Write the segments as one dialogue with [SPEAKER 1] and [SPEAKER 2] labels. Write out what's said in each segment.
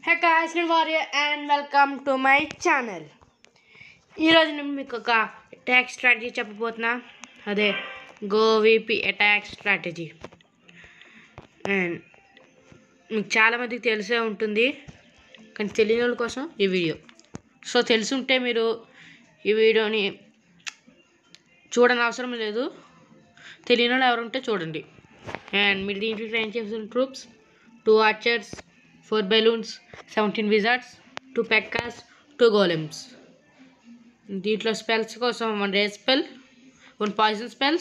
[SPEAKER 1] హే guys, నేను warrior and welcome to my channel ఈరోజు నేను మీకు ఒక అటాక్ స్ట్రాటజీ చెప్పబోతున్నా అదే గోవిపి అటాక్ స్ట్రాటజీ అండ్ మీకు చాలామందికి తెలిసే ఉంటుంది కానీ తెలియని వాళ్ళ కోసం ఈ వీడియో సో తెలుసుంటే మీరు ఈ వీడియోని చూడని అవసరం లేదు తెలియని వాళ్ళు ఎవరుంటే చూడండి అండ్ మీరు దీంట్లో ట్రైన్ చేసిన troops two archers four balloons seventeen wizards two pekkas two golems దీంట్లో స్పెల్స్ కోసం one rage spell one poison spells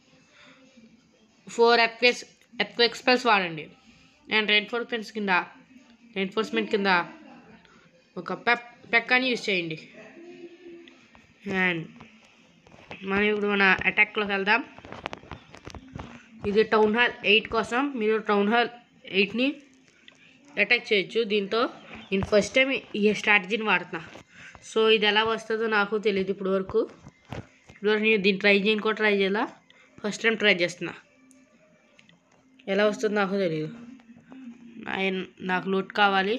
[SPEAKER 1] four earthquakes earthquake spells వాడండి అండ్ రెయిన్ఫోర్స్మెంట్స్ కింద రెయిన్ఫోర్స్మెంట్ కింద ఒక పెప్ పెక్కాని యూజ్ చేయండి అండ్ మనం ఇప్పుడు మన అటాక్లోకి వెళ్దాం ఇది టౌన్ హాల్ ఎయిట్ కోసం మీరు టౌన్ హాల్ ఎయిట్ని అటాక్ చేయొచ్చు దీంతో నేను ఫస్ట్ టైం ఈ స్ట్రాటజీని వాడుతున్నా సో ఇది ఎలా వస్తుందో నాకు తెలియదు ఇప్పుడు వరకు ఇప్పుడు వరకు నేను దీన్ని ట్రై చేయని కూడా ట్రై చేయాల ఫస్ట్ టైం ట్రై చేస్తున్నా ఎలా వస్తుందో నాకు తెలియదు ఆయన- నాకు లూట్ కావాలి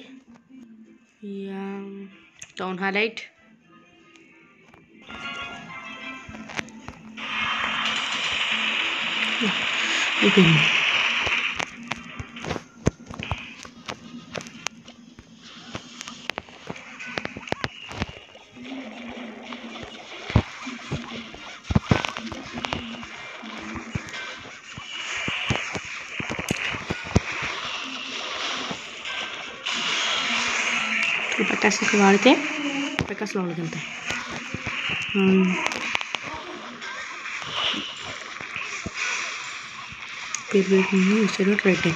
[SPEAKER 1] టౌన్ హాల్ ఎయిట్ అయిపోయింది పటాసుకి వాడితే పటాసు లోపలికి వెళ్తాయి పేరు పెట్టింది ఇచ్చారు రైట్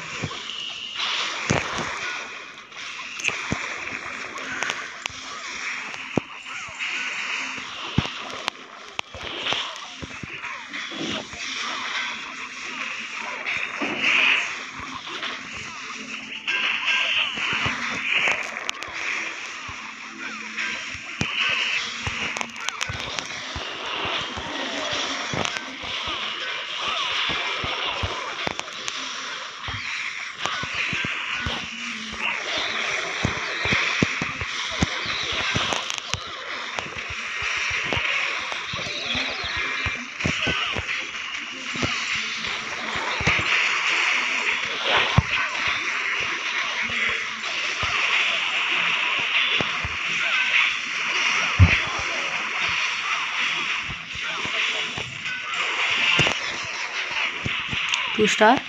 [SPEAKER 1] టూ స్టార్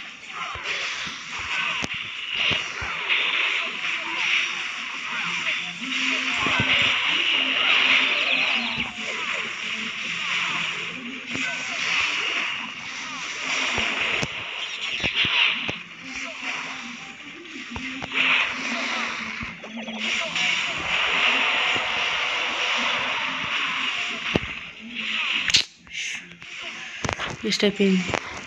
[SPEAKER 1] వేస్ట్ అయిపోయింది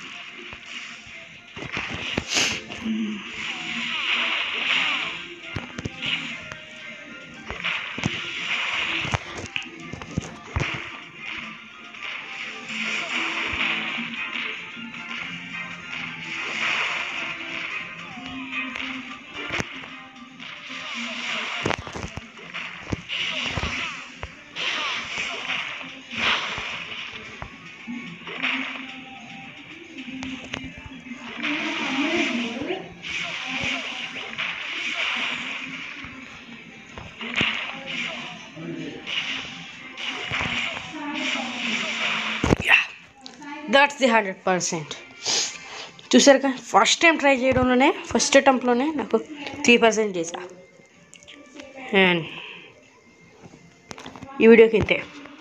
[SPEAKER 1] దట్స్ ది హండ్రెడ్ పర్సెంట్ చూసారుగా ఫస్ట్ టైం ట్రై చేయడంలోనే ఫస్ట్ అటెంప్ట్లోనే నాకు త్రీ పర్సెంట్ చేసా అండ్ ఈ వీడియోకి ఇంతే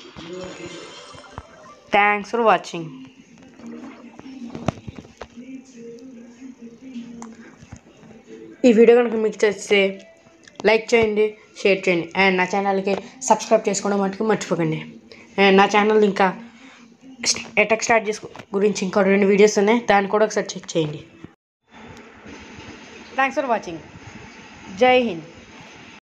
[SPEAKER 1] థ్యాంక్స్ ఫర్ వాచింగ్ ఈ వీడియో కనుక మీకు చేస్తే లైక్ చేయండి షేర్ చేయండి అండ్ నా ఛానల్కి సబ్స్క్రైబ్ చేసుకోవడం మటుకు మర్చిపోకండి అండ్ నా ఛానల్ ఇంకా అటాక్ స్టార్ట్ చేసుకో గురించి ఇంకా రెండు వీడియోస్ ఉన్నాయి దాన్ని కూడా ఒకసారి చెక్ చేయండి థ్యాంక్స్ ఫర్ వాచింగ్ జై హింద్